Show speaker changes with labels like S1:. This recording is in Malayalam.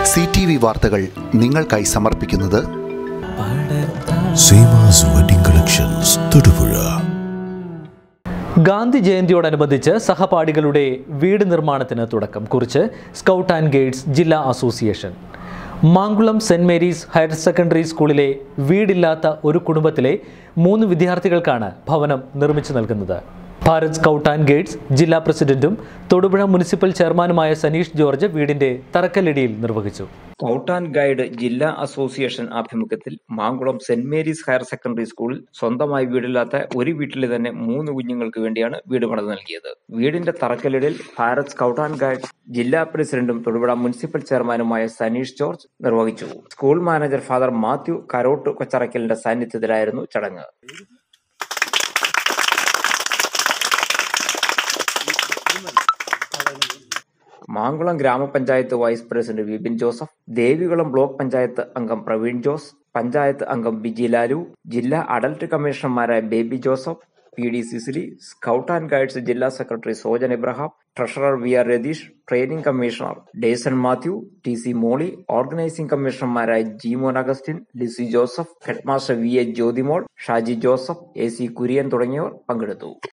S1: സി ടി വി വാർത്തകൾ നിങ്ങൾക്കായി സമർപ്പിക്കുന്നത്
S2: സീമാസ് വെഡിംഗ് കളക്ഷൻസ് തൊടുപുഴ
S3: ഗാന്ധി ജയന്തിയോടനുബന്ധിച്ച് സഹപാഠികളുടെ വീട് നിർമ്മാണത്തിന് തുടക്കം കുറിച്ച് സ്കൗട്ട് ആൻഡ് ഗൈഡ്സ് ജില്ലാ അസോസിയേഷൻ മാങ്കുളം സെന്റ് മേരീസ് ഹയർ സെക്കൻഡറി സ്കൂളിലെ വീടില്ലാത്ത ഒരു കുടുംബത്തിലെ മൂന്ന് വിദ്യാർത്ഥികൾക്കാണ് ഭവനം നിർമ്മിച്ചു നൽകുന്നത് ഭാരത് സ്കൗട്ട് ആൻഡ് ഗൈഡ്സ് ജില്ലാ പ്രസിഡന്റും തൊടുപുഴ മുനിസിപ്പൽ ചെയർമാനുമായ സനീഷ് ജോർജ് വീടിന്റെ തറക്കല്ലിടിയിൽ നിർവഹിച്ചു
S4: സ്കൗട്ട് ആൻഡ് ഗൈഡ് ജില്ലാ അസോസിയേഷൻ ആഭിമുഖ്യത്തിൽ മാങ്കുളം സെന്റ് മേരീസ് ഹയർ സെക്കൻഡറി സ്കൂളിൽ സ്വന്തമായി വീടില്ലാത്ത ഒരു വീട്ടിലെ തന്നെ മൂന്ന് കുഞ്ഞുങ്ങൾക്ക് വേണ്ടിയാണ് വീട് പണിത് നൽകിയത് വീടിന്റെ തറക്കല്ലിടിൽ ഭാരത് സ്കൗട്ട് ആൻഡ് ഗൈഡ് ജില്ലാ പ്രസിഡന്റും തൊടുപുഴ മുനിസിപ്പൽ ചെയർമാനുമായ സനീഷ് ജോർജ് നിർവഹിച്ചു school manager father Mathew Karott കൊച്ചറക്കലിന്റെ സാന്നിധ്യത്തിലായിരുന്നു ചടങ്ങ് മാങ്കുളം ഗ്രാമപഞ്ചായത്ത് vice president Vipin Joseph Devikulam block panchayat അംഗം പ്രവീൺ ജോസ് പഞ്ചായത്ത് അംഗം ബിജി ലാലു ജില്ലാ അഡൽട്ട് കമ്മീഷണർമാരായ Baby Joseph P D Cicily scout and guides ജില്ലാ secretary Sojan Ibrahim treasurer V R Ratheesh training commissioner Dason Mathew T C Molly organising കമ്മീഷണർമാരായ Jimon Augustine Lizzy Joseph headmaster V A Jyothimol Shaji Joseph A C Kurian തുടങ്ങിയവർ പങ്കെടുത്തു